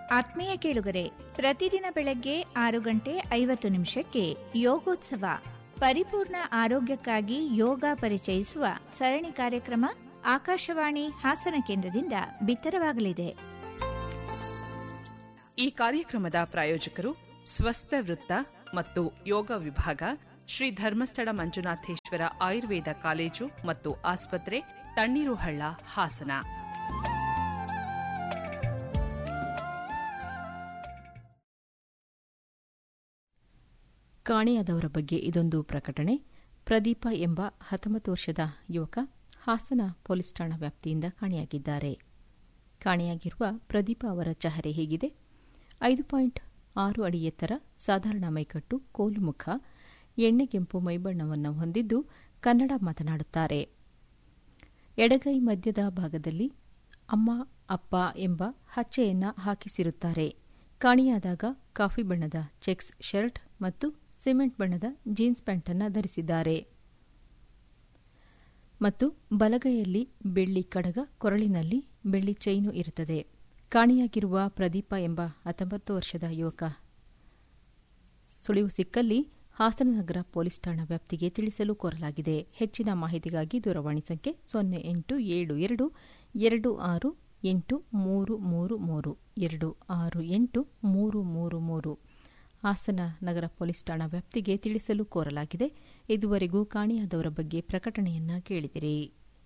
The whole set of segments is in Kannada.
ಆತ್ಮೀಯ ಕೇಳುಗರೆ ಪ್ರತಿದಿನ ಬೆಳಗ್ಗೆ ಆರು ಗಂಟೆ ಐವತ್ತು ನಿಮಿಷಕ್ಕೆ ಯೋಗೋತ್ಸವ ಪರಿಪೂರ್ಣ ಆರೋಗ್ಯಕ್ಕಾಗಿ ಯೋಗ ಪರಿಚಯಿಸುವ ಸರಣಿ ಕಾರ್ಯಕ್ರಮ ಆಕಾಶವಾಣಿ ಹಾಸನ ಕೇಂದ್ರದಿಂದ ಬಿತ್ತರವಾಗಲಿದೆ ಈ ಕಾರ್ಯಕ್ರಮದ ಪ್ರಾಯೋಜಕರು ಸ್ವಸ್ಥ ವೃತ್ತ ಮತ್ತು ಯೋಗ ವಿಭಾಗ ಶ್ರೀ ಧರ್ಮಸ್ಥಳ ಮಂಜುನಾಥೇಶ್ವರ ಆಯುರ್ವೇದ ಕಾಲೇಜು ಮತ್ತು ಆಸ್ಪತ್ರೆ ತಣ್ಣೀರುಹಳ್ಳ ಹಾಸನ ಕಾಣೆಯಾದವರ ಬಗ್ಗೆ ಇದೊಂದು ಪ್ರಕಟಣೆ ಪ್ರದೀಪ ಎಂಬ ಹತ್ತೊಂಬತ್ತು ವರ್ಷದ ಯುವಕ ಹಾಸನ ಪೊಲೀಸ್ ಠಾಣಾ ವ್ಯಾಪ್ತಿಯಿಂದ ಕಾಣೆಯಾಗಿದ್ದಾರೆ ಕಾಣೆಯಾಗಿರುವ ಪ್ರದೀಪ ಅವರ ಚಹರೆ ಹೀಗಿದೆ ಐದು ಪಾಯಿಂಟ್ ಆರು ಅಡಿ ಎತ್ತರ ಸಾಧಾರಣ ಮೈಕಟ್ಟು ಕೋಲು ಮುಖ ಎಣ್ಣೆಗೆಂಪು ಮೈಬಣ್ಣವನ್ನು ಹೊಂದಿದ್ದು ಕನ್ನಡ ಮಾತನಾಡುತ್ತಾರೆ ಎಡಗೈ ಮಧ್ಯದ ಭಾಗದಲ್ಲಿ ಅಮ್ಮ ಅಪ್ಪ ಎಂಬ ಹಚ್ಚೆಯನ್ನ ಹಾಕಿಸಿರುತ್ತಾರೆ ಕಾಣೆಯಾದಾಗ ಕಾಫಿ ಬಣ್ಣದ ಚೆಕ್ಸ್ ಶರ್ಟ್ ಮತ್ತು ಸಿಮೆಂಟ್ ಬಣ್ಣದ ಜೀನ್ಸ್ ಪ್ಯಾಂಟ್ ಅನ್ನು ಧರಿಸಿದ್ದಾರೆ ಮತ್ತು ಬಲಗೈಯಲ್ಲಿ ಬೆಳ್ಳಿ ಕಡಗ ಕೊರಳಿನಲ್ಲಿ ಬೆಳ್ಳಿ ಚೈನು ಇರುತ್ತದೆ ಕಾಣೆಯಾಗಿರುವ ಪ್ರದೀಪ ಎಂಬ ಹತ್ತೊಂಬತ್ತು ವರ್ಷದ ಯುವಕ ಸುಳಿವು ಸಿಕ್ಕಲ್ಲಿ ಹಾಸನ ನಗರ ಪೊಲೀಸ್ ಠಾಣಾ ವ್ಯಾಪ್ತಿಗೆ ತಿಳಿಸಲು ಕೋರಲಾಗಿದೆ ಹೆಚ್ಚಿನ ಮಾಹಿತಿಗಾಗಿ ದೂರವಾಣಿ ಸಂಖ್ಯೆ ಸೊನ್ನೆ ಎಂಟು ಏಳು ಎರಡು ಎರಡು ಆರು ಎಂಟು ಮೂರು ಮೂರು ಮೂರು ಎರಡು ಆರು ಎಂಟು ಮೂರು ಮೂರು ಮೂರು ಹಾಸನ ನಗರ ಪೊಲೀಸ್ ಠಾಣಾ ವ್ಯಾಪ್ತಿಗೆ ತಿಳಿಸಲು ಕೋರಲಾಗಿದೆ ಇದುವರೆಗೂ ಕಾಣೆಯಾದವರ ಬಗ್ಗೆ ಪ್ರಕಟಣೆಯನ್ನ ಕೇಳಿದಿರಿ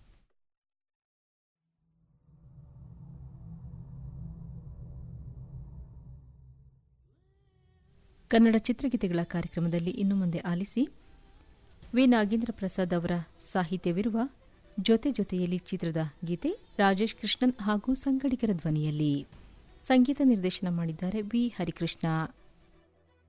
ಕನ್ನಡ ಚಿತ್ರಗೀತೆಗಳ ಕಾರ್ಯಕ್ರಮದಲ್ಲಿ ಇನ್ನು ಮುಂದೆ ಆಲಿಸಿ ವಿ ನಾಗೇಂದ್ರ ಪ್ರಸಾದ್ ಅವರ ಸಾಹಿತ್ಯವಿರುವ ಜೊತೆ ಜೊತೆಯಲ್ಲಿ ಚಿತ್ರದ ಗೀತೆ ರಾಜೇಶ್ ಕೃಷ್ಣನ್ ಹಾಗೂ ಸಂಗಡಿಗರ ಧ್ವನಿಯಲ್ಲಿ ಸಂಗೀತ ನಿರ್ದೇಶನ ಮಾಡಿದ್ದಾರೆ ವಿ ಹರಿಕೃಷ್ಣ